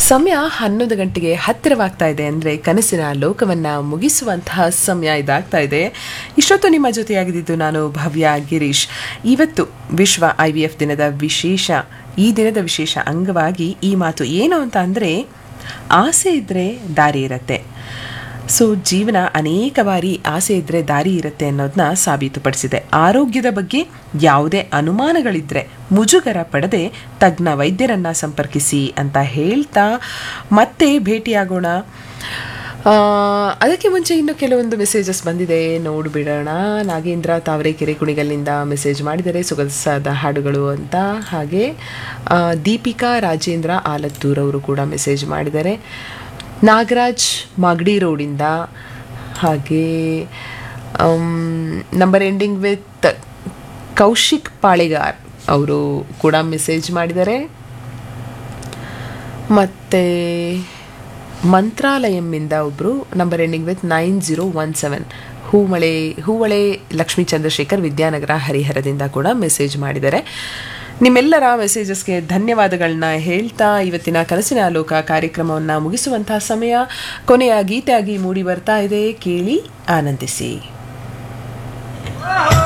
ಸಮಯ ಹನ್ನೊಂದು ಗಂಟೆಗೆ ಹತ್ತಿರವಾಗ್ತಾ ಇದೆ ಅಂದರೆ ಕನಸಿನ ಲೋಕವನ್ನು ಮುಗಿಸುವಂತಹ ಸಮಯ ಇದಾಗ್ತಾ ಇದೆ ಇಷ್ಟೊತ್ತು ನಿಮ್ಮ ಜೊತೆಯಾಗಿದ್ದು ನಾನು ಭವ್ಯ ಗಿರೀಶ್ ಇವತ್ತು ವಿಶ್ವ ಐ ವಿ ಎಫ್ ದಿನದ ವಿಶೇಷ ಈ ದಿನದ ವಿಶೇಷ ಅಂಗವಾಗಿ ಈ ಮಾತು ಏನು ಅಂತ ಅಂದರೆ ಆಸೆ ಇದ್ದರೆ ದಾರಿ ಇರತ್ತೆ ಸೊ ಜೀವನ ಅನೇಕ ಬಾರಿ ಆಸೆ ಇದ್ದರೆ ದಾರಿ ಇರುತ್ತೆ ಅನ್ನೋದನ್ನ ಸಾಬೀತುಪಡಿಸಿದೆ ಆರೋಗ್ಯದ ಬಗ್ಗೆ ಯಾವುದೇ ಅನುಮಾನಗಳಿದ್ರೆ ಮುಜುಗರ ಪಡದೆ ತಜ್ಞ ವೈದ್ಯರನ್ನ ಸಂಪರ್ಕಿಸಿ ಅಂತ ಹೇಳ್ತಾ ಮತ್ತೆ ಭೇಟಿಯಾಗೋಣ ಆ, ಅದಕ್ಕೆ ಮುಂಚೆ ಇನ್ನು ಕೆಲವೊಂದು ಮೆಸೇಜಸ್ ಬಂದಿದೆ ನೋಡಿಬಿಡೋಣ ನಾಗೇಂದ್ರ ತಾವರೆಕೆರೆ ಕುಣಿಗಲ್ನಿಂದ ಮೆಸೇಜ್ ಮಾಡಿದ್ದಾರೆ ಸೊಗಸಾದ ಹಾಡುಗಳು ಅಂತ ಹಾಗೆ ಆ, ದೀಪಿಕಾ ರಾಜೇಂದ್ರ ಆಲತ್ತೂರ್ ಅವರು ಕೂಡ ಮೆಸೇಜ್ ಮಾಡಿದ್ದಾರೆ ನಾಗರಾಜ್ ಮಾಗಡಿ ರೋಡಿಂದ ಹಾಗೆ number ending with Kaushik Palegar ಅವರು ಕೂಡ ಮೆಸೇಜ್ ಮಾಡಿದ್ದಾರೆ ಮತ್ತು ಮಂತ್ರಾಲಯಂನಿಂದ ಒಬ್ಬರು number ending with nine zero one seven ಹೂಮಳೆ ಹೂವಳೆ ಲಕ್ಷ್ಮೀ ಚಂದ್ರಶೇಖರ್ ವಿದ್ಯಾನಗರ ಹರಿಹರದಿಂದ ಕೂಡ ಮೆಸೇಜ್ ಮಾಡಿದ್ದಾರೆ ನಿಮ್ಮೆಲ್ಲರ ಮೆಸೇಜಸ್ಗೆ ಧನ್ಯವಾದಗಳನ್ನ ಹೇಳ್ತಾ ಇವತ್ತಿನ ಕನಸಿನ ಲೋಕ ಕಾರ್ಯಕ್ರಮವನ್ನು ಮುಗಿಸುವಂತಹ ಸಮಯ ಕೊನೆಯ ಗೀತೆಯಾಗಿ ಮೂಡಿ ಬರ್ತಾ ಇದೆ ಕೇಳಿ ಆನಂದಿಸಿ Oh!